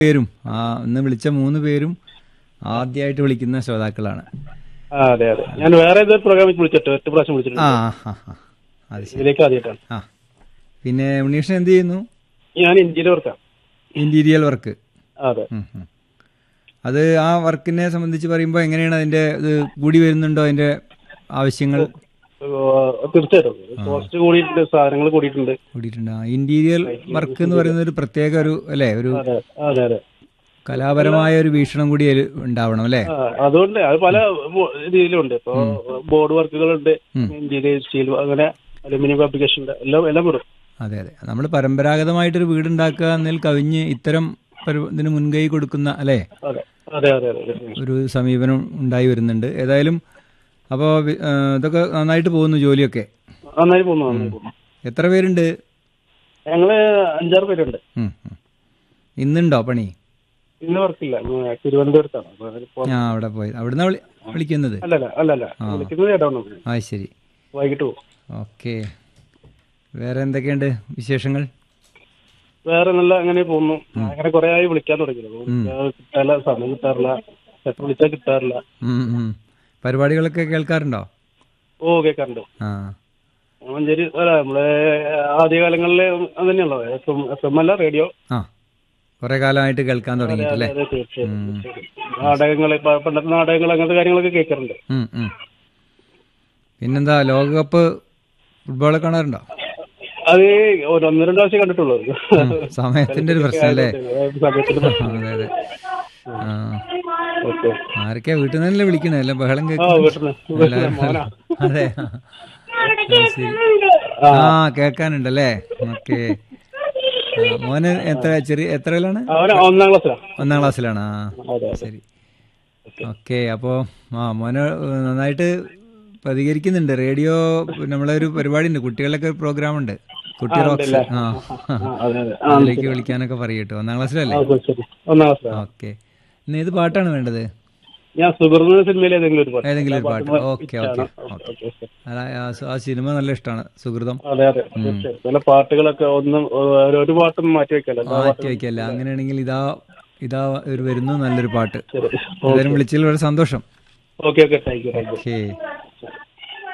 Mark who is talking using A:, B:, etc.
A: പേരും ആ ഇന്ന് വിളിച്ച മൂന്ന് പേരും ആദ്യമായിട്ട് വിളിക്കുന്ന ശ്രോതാക്കളാണ്
B: ആ അതെ അതെ ഞാൻ വേറെ ഏതൊരു പ്രോഗ്രാമിൽ വിളിച്ചിട്ട് ഒറ്റ പ്രാവശ്യം
A: ആ
B: വിളിച്ചിട്ടുണ്ട്
A: ആ ആ. അത് ശരി
B: ഇതിലേക്ക് ആദ്യമായിട്ടാണ്
A: ആ പിന്നെ ഉണ്ണീഷൻ എന്ത് ചെയ്യുന്നു
B: ഞാൻ ഇന്ത്യയിൽ വർക്കാം
A: ഇന്റീരിയൽ വർക്ക്
B: അതെ
A: ഉം, ഉം. അത് ആ വർക്കിനെ സംബന്ധിച്ച് പറയുമ്പോൾ എങ്ങനെയാണ് അതിന്റെ ഇത് കൂടി വരുന്നുണ്ടോ അതിന്റെ ആവശ്യങ്ങൾ
B: ഏഹ് തീർച്ചയായിട്ടും കോസ്റ്റ് കൂടിയിട്ടുണ്ട് സാധനങ്ങൾ കൂടിയിട്ടുണ്ട്
A: കൂടിയിട്ടുണ്ട് ആ ഇന്റീരിയർ വർക്ക് എന്ന് പറയുന്നത് ഒരു പ്രത്യേക ഒരു അല്ലേ ഒരു
B: അതെ അതെ അതെ
A: കലാപരമായ ഒരു വീക്ഷണം കൂടി അതിൽ ഉണ്ടാവണം അല്ലേ
B: ആ, അതുകൊണ്ട് അത് പല ബോ- രീതിയിലുണ്ട് ഇപ്പൊ ബോർഡ് വർക്കുകളുണ്ട്
A: ഉം.
B: ഇന്ത്യയിൽ സ്റ്റീൽ അങ്ങനെ അലുമിനിയം ഫാബ്രിക്കേഷൻ എല്ലാം എല്ലാം വരും
A: അതെ അതെ നമ്മൾ പരമ്പരാഗതമായിട്ടൊരു വീടുണ്ടാക്കുക എന്നതിൽ കവിഞ്ഞ് ഇത്തരം പരി- ഇതിന് മുൻകൈ കൊടുക്കുന്ന അല്ലേ
B: അതെ അതെ അതെ അതെ
A: ഒരു സമീപനം ഉണ്ടായി വരുന്നുണ്ട് ഏതായാലും അപ്പോൾ ഇതൊക്കെ നന്നായിട്ട് പോകുന്നു ജോലിയൊക്കെ
B: നന്നായി പോകുന്നു നന്നായി പോകുന്നു
A: എത്ര പേരുണ്ട്
B: ഞങ്ങള് അഞ്ചാറ് പേരുണ്ട്
A: ഉം, ഉം. ഇന്നുണ്ടോ പണി
B: ഇന്ന് വർക്കില്ല ഇന്ന് തിരുവനന്തപുരത്താണ് അപ്പൊ അതിലിപ്പോ-
A: ആ അവിടെ പോയി അവിടുന്ന് വിളി വിളിക്കുന്നത്
B: അല്ലല്ല അല്ലല്ല വിളിക്കുന്നത് ഇടവണ്ണ
A: ആ ശരി
B: വൈകിട്ട് പോകും
A: ഓക്കെ വേറെ എന്തൊക്കെയുണ്ട് വിശേഷങ്ങൾ
B: വേറെ നല്ല അങ്ങനെ പോകുന്നു അങ്ങനെ കുറെ ആയി വിളിക്കാൻ തുടങ്ങി കിട്ടാറില്ല സമയം കിട്ടാറില്ല എത്ര വിളിച്ചാൽ കിട്ടാറില്ല
A: ഉം, ഉം. പരിപാടികളൊക്കെ കേൾക്കാറുണ്ടോ
B: ഓ കേൾക്കാറുണ്ട്
A: ആ
B: മഞ്ചേരി അല്ല നമ്മളെ ആദ്യകാലങ്ങളിലെ അത് തന്നെയല്ലോ എഫ് എം എഫ് എം അല്ല റേഡിയോ
A: ആ കുറെ കാലമായിട്ട് കേൾക്കാൻ തുടങ്ങിയിട്ടല്ലേ
B: അതെ തീർച്ചയായും തീർച്ചയായും. നാടകങ്ങള് ഇപ്പൊ പണ്ടത്തെ നാടകങ്ങൾ അങ്ങനത്തെ കാര്യങ്ങളൊക്കെ കേൾക്കാറുണ്ട്
A: ഉം, ഉം. പിന്നെന്താ ലോകകപ്പ് ഫുട്ബോൾ കാണാറുണ്ടോ
B: അത് ഒരു ഒന്ന് രണ്ട് പ്രാവശ്യം കണ്ടിട്ടുള്ളൂ
A: ഉം, സമയത്തിന്റെ ഒരു പ്രശ്നം അല്ലേ
B: സമയത്തിന്റെ പ്രശ്നം.
A: അതെ അതെ ആ
B: ഓക്കെ
A: ആരൊക്കെയാ വീട്ടിൽ നിന്നല്ലേ വിളിക്കണേ അല്ല ബഹളം
B: ആ
A: കേൾക്കുന്നു
B: വീട്ടില് വീട്ടില്
A: എല്ലാവരും
B: മോനാ
A: അതെ ആ. അത് ശരി ആ കേൾക്കാനുണ്ടല്ലേ ഓക്കെ മോന് എത്ര ചെറിയ എത്രയിലാണ്
B: അവന് ഒന്നാം ക്ലാസ്സിലാ
A: ഒന്നാം ക്ലാസ്സിലാണ് ആ
B: അതെ അതെ
A: ശരി ഓക്കെ അപ്പോ ആ മോന് നന്നായിട്ട് പ്രതികരിക്കുന്നുണ്ട് റേഡിയോ നമ്മളെ ഒരു പരിപാടി ഉണ്ട് കുട്ടികളുടെ പ്രോഗ്രാം ഉണ്ട് കുട്ടി റോക്സ് ആ
B: ആ, അതെ അതെ ആ,
A: അതിലേക്ക് വിളിക്കാനൊക്കെ പറയട്ടോ ഒന്നാം ക്ലാസ്സിലല്ലേ
B: ആ, ശരി ഒന്നാം ക്ലാസ്സിലാ
A: ഓക്കെ ഇന്ന് ഏത് പാട്ടാണ് വേണ്ടത്
B: ഞാൻ സുഹൃത്ത് സിനിമയിൽ ഏതെങ്കിലും ഒരു പാട്ട്
A: ഏതെങ്കിലും ഒരു പാട്ട് ഓക്കെ ഓക്കെ
B: ഓക്കെ, ഓക്കെ.
A: ആ സിനിമ നല്ല ഇഷ്ടമാണ് സുഹൃതം
B: അതെ അതെ തീർച്ചയായും ചില പാട്ടുകളൊക്കെ ഒന്നും ഒരു- ഒരു പാട്ടും മാറ്റി വെക്കല്ലോ എല്ലാ
A: മാറ്റി വയ്ക്കല്ല അങ്ങനെയാണെങ്കിൽ ഇതാ ഇതാ ഒരു വരുന്നു നല്ലൊരു പാട്ട്
B: ശരി
A: എന്തായാലും വിളിച്ചതിൽ വളരെ സന്തോഷം
B: okay okay thank you thank you
A: okay